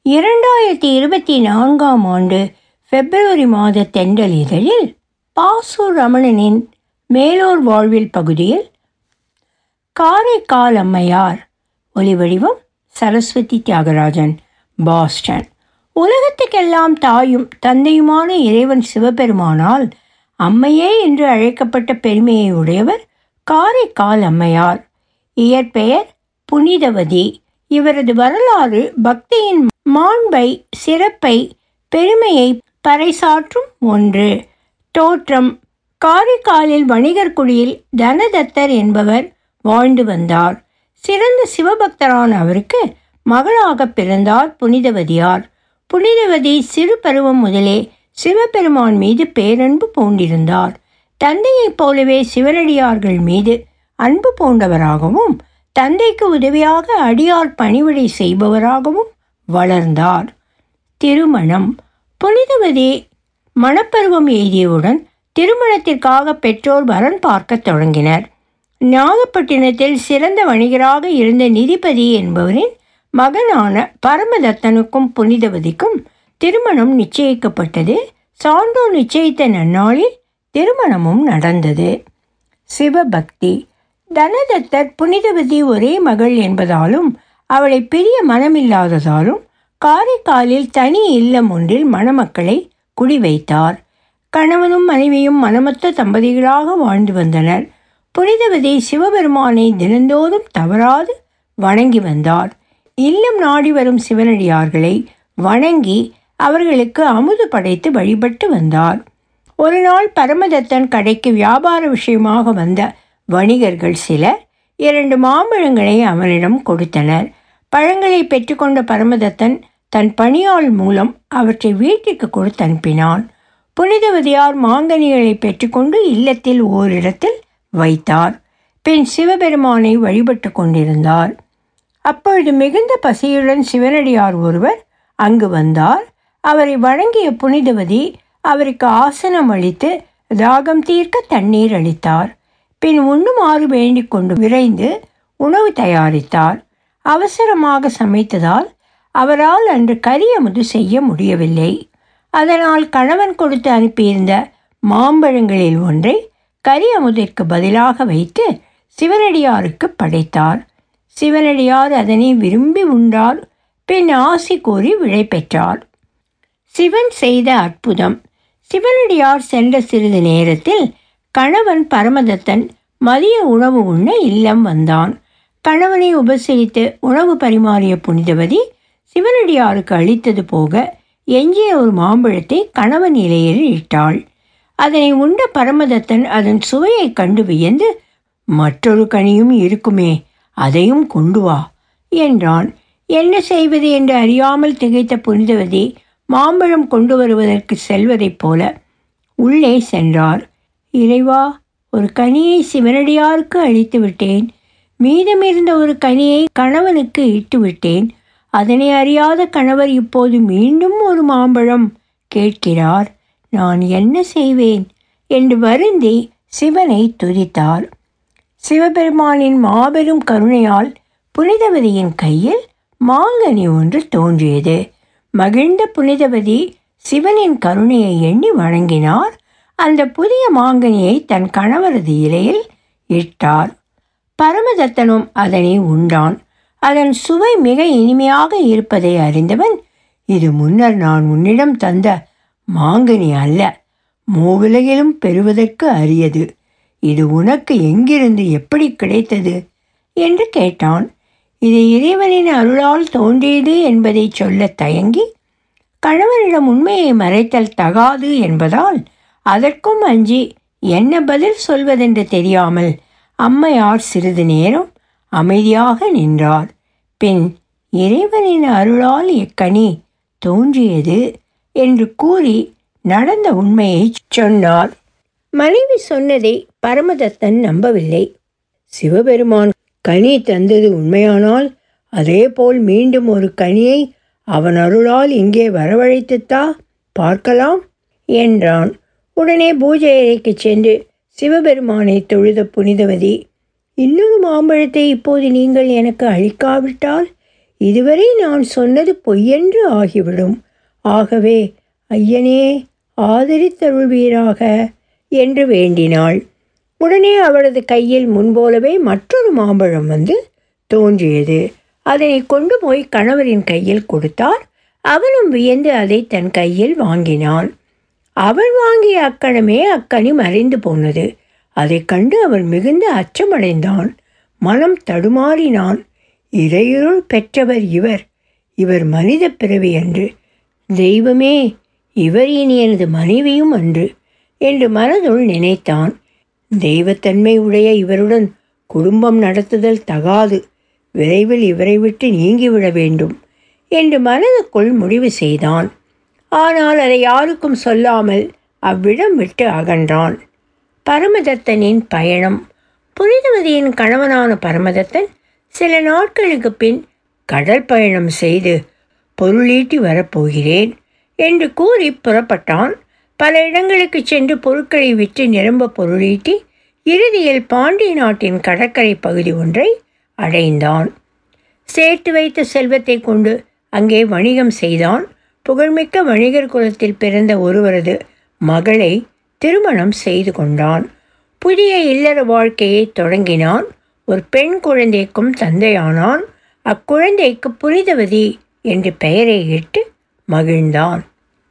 இரண்டாயிரத்தி இருபத்தி நான்காம் ஆண்டு பிப்ரவரி மாத தென்றல் இதழில் பாசு ரமணனின் மேலோர் வாழ்வில் பகுதியில் காரைக்கால் அம்மையார் ஒலிவடிவம் சரஸ்வதி தியாகராஜன் பாஸ்டன் உலகத்துக்கெல்லாம் தாயும் தந்தையுமான இறைவன் சிவபெருமானால் அம்மையே என்று அழைக்கப்பட்ட பெருமையை உடையவர் காரைக்கால் அம்மையார் இயற்பெயர் புனிதவதி இவரது வரலாறு பக்தியின் மாண்பை சிறப்பை பெருமையை பறைசாற்றும் ஒன்று தோற்றம் காரைக்காலில் வணிகர் குடியில் தனதத்தர் என்பவர் வாழ்ந்து வந்தார் சிறந்த சிவபக்தரான அவருக்கு மகளாக பிறந்தார் புனிதவதியார் புனிதவதி சிறு பருவம் முதலே சிவபெருமான் மீது பேரன்பு பூண்டிருந்தார் தந்தையைப் போலவே சிவனடியார்கள் மீது அன்பு பூண்டவராகவும் தந்தைக்கு உதவியாக அடியார் பணிவிடை செய்பவராகவும் வளர்ந்தார் திருமணம் புனிதவதி மணப்பருவம் எய்தியவுடன் திருமணத்திற்காக பெற்றோர் வரன் பார்க்கத் தொடங்கினர் நாகப்பட்டினத்தில் சிறந்த வணிகராக இருந்த நிதிபதி என்பவரின் மகனான பரமதத்தனுக்கும் புனிதவதிக்கும் திருமணம் நிச்சயிக்கப்பட்டது சான்றோர் நிச்சயித்த நன்னாளில் திருமணமும் நடந்தது சிவபக்தி தனதத்தர் புனிதவதி ஒரே மகள் என்பதாலும் அவளை பிரிய மனமில்லாததாலும் காரைக்காலில் தனி இல்லம் ஒன்றில் மணமக்களை குடி வைத்தார் கணவனும் மனைவியும் மனமொத்த தம்பதிகளாக வாழ்ந்து வந்தனர் புனிதவதி சிவபெருமானை தினந்தோறும் தவறாது வணங்கி வந்தார் இல்லம் நாடி வரும் சிவனடியார்களை வணங்கி அவர்களுக்கு அமுது படைத்து வழிபட்டு வந்தார் ஒரு நாள் பரமதத்தன் கடைக்கு வியாபார விஷயமாக வந்த வணிகர்கள் சிலர் இரண்டு மாம்பழங்களை அவனிடம் கொடுத்தனர் பழங்களை பெற்றுக்கொண்ட பரமதத்தன் தன் பணியாள் மூலம் அவற்றை வீட்டிற்கு கொடுத்து அனுப்பினான் புனிதவதியார் மாங்கனிகளை பெற்றுக்கொண்டு இல்லத்தில் ஓரிடத்தில் வைத்தார் பின் சிவபெருமானை வழிபட்டு கொண்டிருந்தார் அப்பொழுது மிகுந்த பசியுடன் சிவனடியார் ஒருவர் அங்கு வந்தார் அவரை வணங்கிய புனிதவதி அவருக்கு ஆசனம் அளித்து தாகம் தீர்க்க தண்ணீர் அளித்தார் பின் உண்ணுமாறு வேண்டிக் கொண்டு விரைந்து உணவு தயாரித்தார் அவசரமாக சமைத்ததால் அவரால் அன்று கரியமுது செய்ய முடியவில்லை அதனால் கணவன் கொடுத்து அனுப்பியிருந்த மாம்பழங்களில் ஒன்றை கரியமுதிற்கு பதிலாக வைத்து சிவனடியாருக்கு படைத்தார் சிவனடியார் அதனை விரும்பி உண்டார் பின் ஆசி கூறி விடை பெற்றார் சிவன் செய்த அற்புதம் சிவனடியார் சென்ற சிறிது நேரத்தில் கணவன் பரமதத்தன் மதிய உணவு உண்ண இல்லம் வந்தான் கணவனை உபசரித்து உணவு பரிமாறிய புனிதவதி சிவனடியாருக்கு அளித்தது போக எஞ்சிய ஒரு மாம்பழத்தை கணவன் இலையில் இட்டாள் அதனை உண்ட பரமதத்தன் அதன் சுவையை கண்டு வியந்து மற்றொரு கனியும் இருக்குமே அதையும் கொண்டு வா என்றான் என்ன செய்வது என்று அறியாமல் திகைத்த புனிதவதி மாம்பழம் கொண்டு வருவதற்கு செல்வதைப் போல உள்ளே சென்றார் இறைவா ஒரு கனியை சிவனடியாருக்கு அளித்து விட்டேன் மீதமிருந்த ஒரு கனியை கணவனுக்கு இட்டு விட்டேன் அதனை அறியாத கணவர் இப்போது மீண்டும் ஒரு மாம்பழம் கேட்கிறார் நான் என்ன செய்வேன் என்று வருந்தி சிவனை துதித்தார் சிவபெருமானின் மாபெரும் கருணையால் புனிதவதியின் கையில் மாங்கனி ஒன்று தோன்றியது மகிழ்ந்த புனிதவதி சிவனின் கருணையை எண்ணி வணங்கினார் அந்த புதிய மாங்கனியை தன் கணவரது இலையில் இட்டார் பரமதத்தனும் அதனை உண்டான் அதன் சுவை மிக இனிமையாக இருப்பதை அறிந்தவன் இது முன்னர் நான் உன்னிடம் தந்த மாங்கனி அல்ல மூவிலையிலும் பெறுவதற்கு அரியது இது உனக்கு எங்கிருந்து எப்படி கிடைத்தது என்று கேட்டான் இது இறைவனின் அருளால் தோன்றியது என்பதை சொல்ல தயங்கி கணவனிடம் உண்மையை மறைத்தல் தகாது என்பதால் அதற்கும் அஞ்சி என்ன பதில் சொல்வதென்று தெரியாமல் அம்மையார் சிறிது நேரம் அமைதியாக நின்றார் பின் இறைவனின் அருளால் இக்கனி தோன்றியது என்று கூறி நடந்த உண்மையை சொன்னார் மனைவி சொன்னதை பரமதத்தன் நம்பவில்லை சிவபெருமான் கனி தந்தது உண்மையானால் அதேபோல் மீண்டும் ஒரு கனியை அவன் அருளால் இங்கே வரவழைத்துத்தா பார்க்கலாம் என்றான் உடனே பூஜை அறைக்கு சென்று சிவபெருமானை தொழுத புனிதவதி இன்னொரு மாம்பழத்தை இப்போது நீங்கள் எனக்கு அளிக்காவிட்டால் இதுவரை நான் சொன்னது பொய்யென்று ஆகிவிடும் ஆகவே ஐயனே ஆதரித்தருள்வீராக என்று வேண்டினாள் உடனே அவளது கையில் முன்போலவே மற்றொரு மாம்பழம் வந்து தோன்றியது அதனை கொண்டு போய் கணவரின் கையில் கொடுத்தார் அவனும் வியந்து அதை தன் கையில் வாங்கினான் அவள் வாங்கிய அக்கணமே அக்கனி மறைந்து போனது அதைக் கண்டு அவன் மிகுந்த அச்சமடைந்தான் மனம் தடுமாறினான் இறையுருள் பெற்றவர் இவர் இவர் மனித பிறவி அன்று தெய்வமே இவர் இனி எனது மனைவியும் அன்று என்று மனதுள் நினைத்தான் தெய்வத்தன்மை உடைய இவருடன் குடும்பம் நடத்துதல் தகாது விரைவில் இவரை விட்டு நீங்கிவிட வேண்டும் என்று மனதுக்குள் முடிவு செய்தான் ஆனால் அதை யாருக்கும் சொல்லாமல் அவ்விடம் விட்டு அகன்றான் பரமதத்தனின் பயணம் புனிதவதியின் கணவனான பரமதத்தன் சில நாட்களுக்கு பின் கடல் பயணம் செய்து பொருளீட்டி வரப்போகிறேன் என்று கூறி புறப்பட்டான் பல இடங்களுக்கு சென்று பொருட்களை விற்று நிரம்ப பொருளீட்டி இறுதியில் பாண்டிய நாட்டின் கடற்கரை பகுதி ஒன்றை அடைந்தான் சேர்த்து வைத்த செல்வத்தை கொண்டு அங்கே வணிகம் செய்தான் புகழ்மிக்க வணிகர் குலத்தில் பிறந்த ஒருவரது மகளை திருமணம் செய்து கொண்டான் புதிய இல்லற வாழ்க்கையை தொடங்கினான் ஒரு பெண் குழந்தைக்கும் தந்தையானான் அக்குழந்தைக்கு புனிதவதி என்று பெயரை இட்டு மகிழ்ந்தான்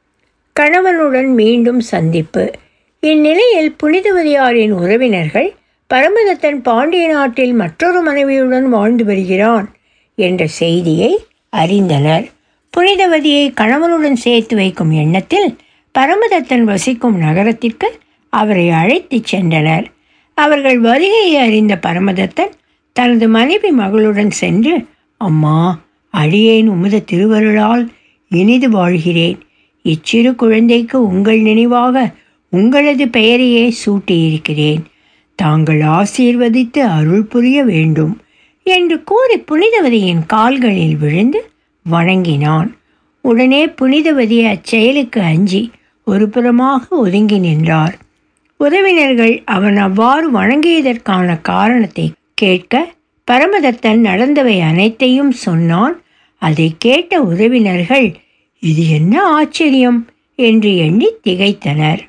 கணவனுடன் மீண்டும் சந்திப்பு இந்நிலையில் புனிதவதியாரின் உறவினர்கள் பரமதத்தன் பாண்டிய நாட்டில் மற்றொரு மனைவியுடன் வாழ்ந்து வருகிறான் என்ற செய்தியை அறிந்தனர் புனிதவதியை கணவனுடன் சேர்த்து வைக்கும் எண்ணத்தில் பரமதத்தன் வசிக்கும் நகரத்திற்கு அவரை அழைத்துச் சென்றனர் அவர்கள் வருகையை அறிந்த பரமதத்தன் தனது மனைவி மகளுடன் சென்று அம்மா அடியேன் உமது திருவருளால் இனிது வாழ்கிறேன் இச்சிறு குழந்தைக்கு உங்கள் நினைவாக உங்களது பெயரையே சூட்டியிருக்கிறேன் தாங்கள் ஆசீர்வதித்து அருள் புரிய வேண்டும் என்று கூறி புனிதவதியின் கால்களில் விழுந்து வணங்கினான் உடனே புனிதவதி அச்செயலுக்கு அஞ்சி ஒரு புறமாக ஒதுங்கி நின்றார் உறவினர்கள் அவன் அவ்வாறு வணங்கியதற்கான காரணத்தை கேட்க பரமதத்தன் நடந்தவை அனைத்தையும் சொன்னான் அதை கேட்ட உறவினர்கள் இது என்ன ஆச்சரியம் என்று எண்ணி திகைத்தனர்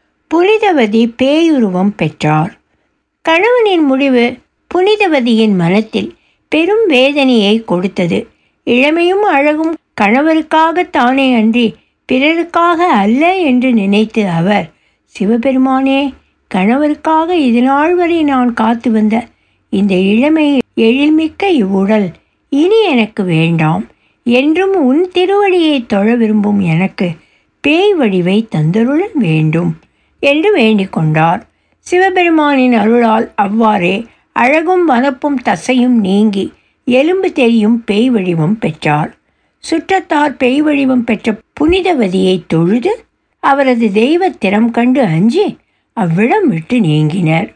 புனிதவதி பேயுருவம் பெற்றார் கணவனின் முடிவு புனிதவதியின் மனத்தில் பெரும் வேதனையை கொடுத்தது இளமையும் அழகும் கணவருக்காக தானே அன்றி பிறருக்காக அல்ல என்று நினைத்து அவர் சிவபெருமானே கணவருக்காக இதுநாள் வரை நான் காத்து வந்த இந்த இளமை எழில்மிக்க இவ்வுடல் இனி எனக்கு வேண்டாம் என்றும் உன் திருவடியை தொழ விரும்பும் எனக்கு பேய் வடிவை தந்தருள வேண்டும் என்று வேண்டிக் கொண்டார் சிவபெருமானின் அருளால் அவ்வாறே அழகும் வனப்பும் தசையும் நீங்கி எலும்பு தெரியும் பேய் வடிவம் பெற்றார் சுற்றத்தார் பேய் வடிவம் பெற்ற புனிதவதியை தொழுது அவரது தெய்வ திறம் கண்டு அஞ்சி அவ்விடம் விட்டு நீங்கினர்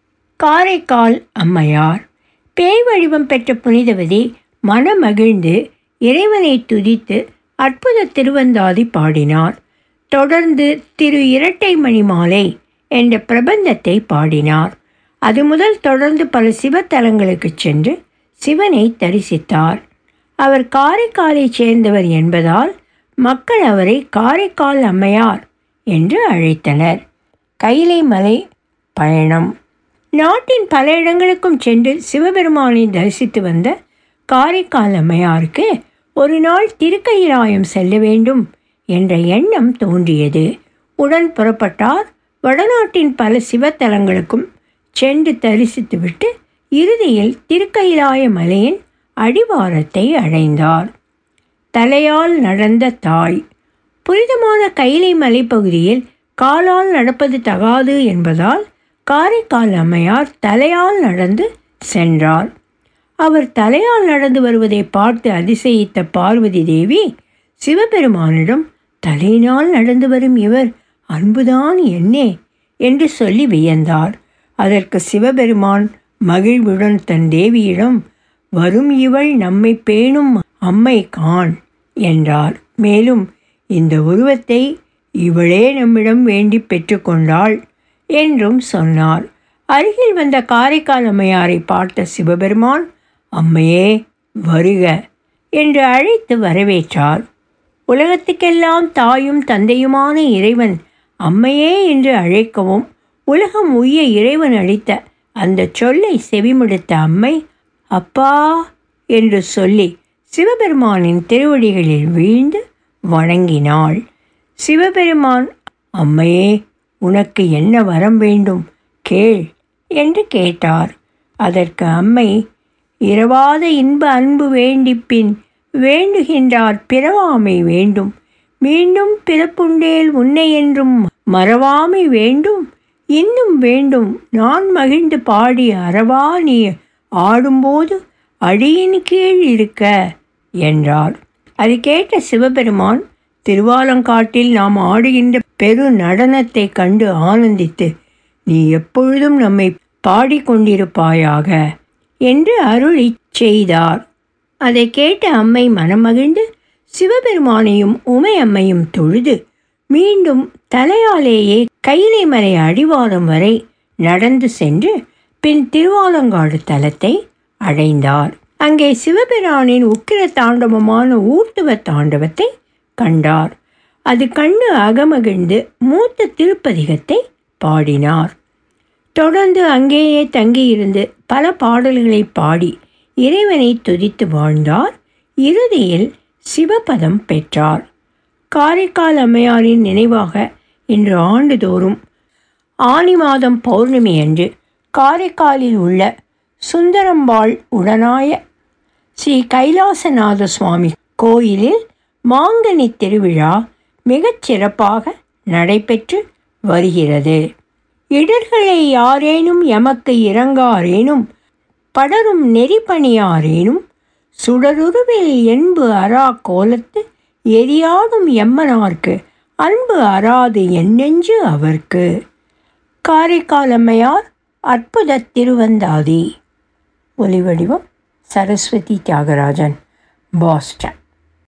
காரைக்கால் அம்மையார் பேய் வடிவம் பெற்ற புனிதவதி மனமகிழ்ந்து இறைவனை துதித்து அற்புத திருவந்தாதி பாடினார் தொடர்ந்து திரு இரட்டை மணி மாலை என்ற பிரபந்தத்தை பாடினார் அது முதல் தொடர்ந்து பல சிவத்தலங்களுக்கு சென்று சிவனை தரிசித்தார் அவர் காரைக்காலைச் சேர்ந்தவர் என்பதால் மக்கள் அவரை காரைக்கால் அம்மையார் என்று அழைத்தனர் கைலை மலை பயணம் நாட்டின் பல இடங்களுக்கும் சென்று சிவபெருமானை தரிசித்து வந்த காரைக்கால் அம்மையாருக்கு ஒரு நாள் திருக்கயிலாயம் செல்ல வேண்டும் என்ற எண்ணம் தோன்றியது உடன் புறப்பட்டார் வடநாட்டின் பல சிவத்தலங்களுக்கும் சென்று தரிசித்துவிட்டு இறுதியில் திருக்கயிலாய மலையின் அடிவாரத்தை அடைந்தார் தலையால் நடந்த தாய் புனிதமான கைலை மலைப்பகுதியில் காலால் நடப்பது தகாது என்பதால் காரைக்கால் அம்மையார் தலையால் நடந்து சென்றார் அவர் தலையால் நடந்து வருவதை பார்த்து அதிசயித்த பார்வதி தேவி சிவபெருமானிடம் தலையினால் நடந்து வரும் இவர் அன்புதான் என்னே என்று சொல்லி வியந்தார் அதற்கு சிவபெருமான் மகிழ்வுடன் தன் தேவியிடம் வரும் இவள் நம்மை பேணும் அம்மை கான் என்றார் மேலும் இந்த உருவத்தை இவளே நம்மிடம் வேண்டி பெற்றுக்கொண்டாள் என்றும் சொன்னார் அருகில் வந்த காரைக்கால் அம்மையாரை பார்த்த சிவபெருமான் அம்மையே வருக என்று அழைத்து வரவேற்றார் உலகத்துக்கெல்லாம் தாயும் தந்தையுமான இறைவன் அம்மையே என்று அழைக்கவும் உலகம் உய்ய இறைவன் அளித்த அந்த சொல்லை செவிமடுத்த அம்மை அப்பா என்று சொல்லி சிவபெருமானின் திருவடிகளில் வீழ்ந்து வணங்கினாள் சிவபெருமான் அம்மையே உனக்கு என்ன வரம் வேண்டும் கேள் என்று கேட்டார் அதற்கு அம்மை இரவாத இன்ப அன்பு வேண்டிப்பின் வேண்டுகின்றார் பிறவாமை வேண்டும் மீண்டும் பிறப்புண்டேல் உன்னை என்றும் மறவாமை வேண்டும் இன்னும் வேண்டும் நான் மகிழ்ந்து பாடி அறவா நீ ஆடும்போது அடியின் கீழ் இருக்க என்றார் அது கேட்ட சிவபெருமான் திருவாலங்காட்டில் நாம் ஆடுகின்ற பெரு நடனத்தை கண்டு ஆனந்தித்து நீ எப்பொழுதும் நம்மை பாடிக்கொண்டிருப்பாயாக என்று அருளி செய்தார் அதை கேட்ட அம்மை மனமகிழ்ந்து சிவபெருமானையும் உமையம்மையும் தொழுது மீண்டும் தலையாலேயே கைலை மலை அடிவாரம் வரை நடந்து சென்று பின் திருவாலங்காடு தலத்தை அடைந்தார் அங்கே சிவபிரானின் உக்கிர தாண்டவமான ஊர்த்துவ தாண்டவத்தை கண்டார் அது கண்டு அகமகிழ்ந்து மூத்த திருப்பதிகத்தை பாடினார் தொடர்ந்து அங்கேயே தங்கியிருந்து பல பாடல்களை பாடி இறைவனை துதித்து வாழ்ந்தார் இறுதியில் சிவபதம் பெற்றார் காரைக்கால் அம்மையாரின் நினைவாக இன்று ஆண்டுதோறும் ஆனி மாதம் பௌர்ணமி அன்று காரைக்காலில் உள்ள சுந்தரம்பாள் உடனாய ஸ்ரீ கைலாசநாத சுவாமி கோயிலில் மாங்கனி திருவிழா மிகச் சிறப்பாக நடைபெற்று வருகிறது இடர்களை யாரேனும் எமக்கு இறங்காரேனும் படரும் நெறிப்பணியாரேனும் சுடருருவில் என்பு அரா கோலத்து எரியாடும் எம்மனார்க்கு அன்பு அறாது என்னெஞ்சு அவர்க்கு காரைக்கால் அம்மையார் அற்புத திருவந்தாதி ஒலிவடிவம் சரஸ்வதி தியாகராஜன் பாஸ்டன்